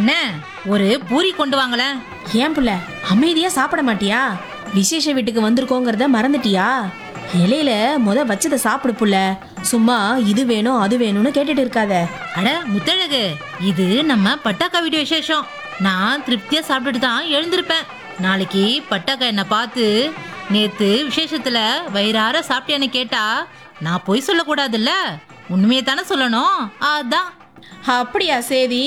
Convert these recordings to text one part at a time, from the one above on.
என்ன ஒரு பூரி கொண்டு வாங்களேன் ஏன் புள்ள அமைதியா சாப்பிட மாட்டியா விசேஷ வீட்டுக்கு வந்திருக்கோங்கிறத மறந்துட்டியா இலையில முத வச்சதை சாப்பிடு புள்ள சும்மா இது வேணும் அது வேணும்னு கேட்டுட்டு இருக்காத அட முத்தழகு இது நம்ம பட்டாக்கா வீட்டு விசேஷம் நான் திருப்தியா சாப்பிட்டுட்டு தான் எழுந்திருப்பேன் நாளைக்கு பட்டாக்கா என்னை பார்த்து நேத்து விசேஷத்துல வயிறார சாப்பிட்டேன்னு கேட்டா நான் பொய் சொல்லக்கூடாதுல்ல உண்மையை தானே சொல்லணும் அதான் அப்படியா சேதி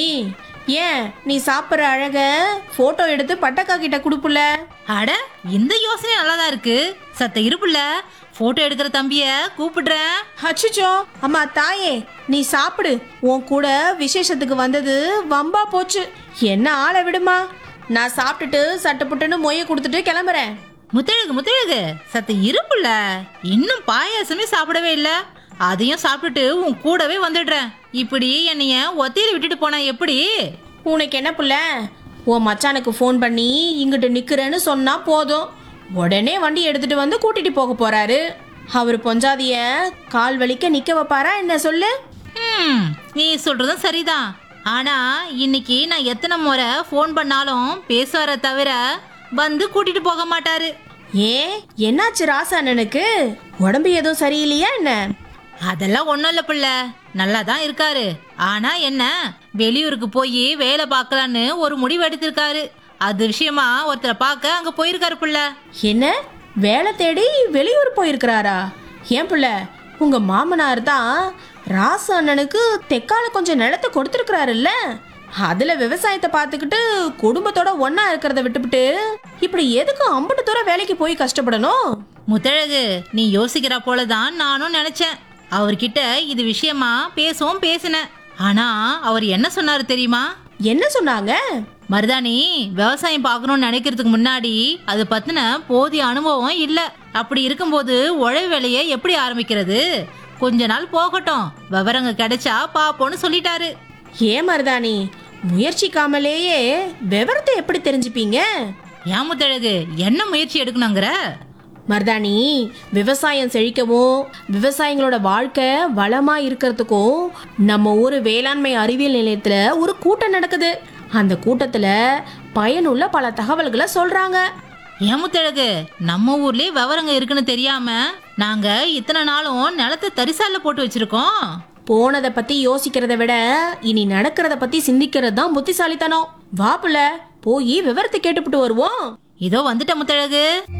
ஏன் நீ சாப்பிட்ற அழக போட்டோ எடுத்து பட்டக்கா கிட்ட கொடுப்புல அட இந்த யோசனை நல்லாதான் இருக்கு சத்த இருப்புல போட்டோ எடுக்கிற தம்பிய கூப்பிடுறேன் அச்சுச்சோ அம்மா தாயே நீ சாப்பிடு உன் கூட விசேஷத்துக்கு வந்தது வம்பா போச்சு என்ன ஆளை விடுமா நான் சாப்பிட்டுட்டு சட்டுப்புட்டுன்னு மொய்ய கொடுத்துட்டு கிளம்புறேன் முத்தழகு முத்தழகு சத்த இருப்புல இன்னும் பாயாசமே சாப்பிடவே இல்ல அதையும் சாப்பிட்டுட்டு உன் கூடவே வந்துடுறேன் இப்படி என்னைய ஒத்தையில விட்டுட்டு போனா எப்படி உனக்கு என்ன புள்ள உன் மச்சானுக்கு ஃபோன் பண்ணி இங்கிட்டு நிக்கிறேன்னு சொன்னா போதும் உடனே வண்டி எடுத்துட்டு வந்து கூட்டிட்டு போக போறாரு அவர் பொஞ்சாதிய கால் வலிக்க நிக்க வைப்பாரா என்ன சொல்லு ம் நீ சொல்றதும் சரிதான் ஆனா இன்னைக்கு நான் எத்தனை முறை ஃபோன் பண்ணாலும் பேசுவார தவிர வந்து கூட்டிட்டு போக மாட்டாரு ஏன் என்னாச்சு ராசா அண்ணனுக்கு உடம்பு எதுவும் சரியில்லையா என்ன அதெல்லாம் ஒன்றும் இல்லை பிள்ளை நல்லா தான் இருக்காரு ஆனா என்ன வெளியூருக்கு போய் வேலை பார்க்கலான்னு ஒரு முடிவு எடுத்திருக்காரு அது விஷயமா ஒருத்தரை பார்க்க அங்க போயிருக்காரு பிள்ளை என்ன வேலை தேடி வெளியூர் போயிருக்கிறாரா ஏன் புள்ள உங்க மாமனார் தான் ராசு அண்ணனுக்கு தெக்கால கொஞ்சம் நிலத்தை கொடுத்துருக்கிறாருல்ல அதுல விவசாயத்தை பார்த்துக்கிட்டு குடும்பத்தோட ஒண்ணா இருக்கிறத விட்டுவிட்டு இப்படி எதுக்கு அம்பட்டு தூரம் வேலைக்கு போய் கஷ்டப்படணும் முத்தழகு நீ யோசிக்கிற போல தான் நானும் நினைச்சேன் அவர்கிட்ட இது விஷயமா பேசவும் பேசினேன் ஆனா அவர் என்ன சொன்னாரு தெரியுமா என்ன சொன்னாங்க மருதாணி விவசாயம் பார்க்கணும்னு நினைக்கிறதுக்கு முன்னாடி அது பத்தின போதிய அனுபவம் இல்ல அப்படி இருக்கும்போது உழவு வேலையை எப்படி ஆரம்பிக்கிறது கொஞ்ச நாள் போகட்டும் விவரங்க கிடைச்சா பாப்போன்னு சொல்லிட்டாரு ஏன் மருதாணி முயற்சிக்காமலேயே விவரத்தை எப்படி தெரிஞ்சுப்பீங்க ஏன் முத்தழகு என்ன முயற்சி எடுக்கணுங்கிற மருதாணி விவசாயம் செழிக்கவும் விவசாயிகளோட வாழ்க்கை வளமா இருக்கிறதுக்கும் நம்ம ஊர் வேளாண்மை அறிவியல் நிலையத்துல ஒரு கூட்டம் நடக்குது அந்த கூட்டத்துல பயனுள்ள பல தகவல்களை சொல்றாங்க ஏன் முத்தழகு நம்ம ஊர்லயே விவரங்க இருக்குன்னு தெரியாம நாங்க இத்தனை நாளும் நிலத்தை தரிசால போட்டு வச்சிருக்கோம் போனதை பத்தி யோசிக்கிறத விட இனி நடக்கிறத பத்தி சிந்திக்கிறது தான் புத்திசாலித்தனம் வாப்புல போய் விவரத்தை கேட்டுப்புட்டு வருவோம் இதோ வந்துட்ட முத்தழகு